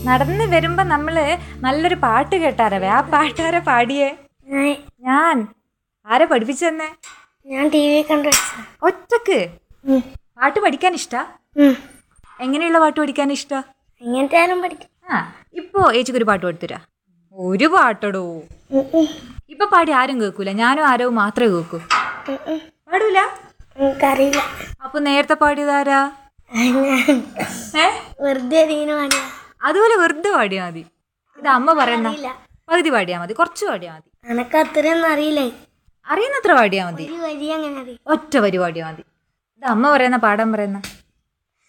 നടന്ന് വരുമ്പോ നമ്മള് നല്ലൊരു പാട്ട് കേട്ടാരവേ ആ പാട്ടാരെ പാടിയേ ഞാൻ- ഞാൻ ആരെ പഠിപ്പിച്ചെന്നെ ഞാൻ ടി വി കണ്ടു വെച്ചതാ. ഒറ്റക്ക് ഉം. പാട്ട് പഠിക്കാൻ ഇഷ്ടാ ഉം. എങ്ങനെയുള്ള പാട്ട് പഠിക്കാൻ ഇഷ്ടാ എങ്ങനത്തെ ആരും പഠിക്കും ആ ഇപ്പോ ഏച്ചിക്ക് ഒരു പാട്ട് പഠിത്തരാ ഒരു പാട്ടടോ ഉം, ഉം. ഇപ്പൊ പാടി ആരും കേൾക്കൂല ഞാനും ആരോ മാത്രമേ കേൾക്കൂ ഉം, ഉം. പാടൂല എനിക്കറിയില്ല അപ്പൊ നേരത്തെ പാടിയതാരാ ഞാൻ ഏ വെറുതെ ഇതിങ്ങനെ പാടിയ അതുപോലെ വെറുതെ പാടിയാ മതി ഇത് അമ്മ പറയുന്ന അറിയില്ല പകുതി പാടിയാ മതി കുറച്ച് പാടിയാ മതി എനക്ക് അത്രയൊന്നും അറിയില്ലേ അറിയുന്നത്ര പാടിയാ മതി ഒരു വരി അങ്ങനെ അറിയാം ഒറ്റ വരി പാടിയാ മതി ഇത് അമ്മ പറയുന്ന പാടാൻ പറയുന്ന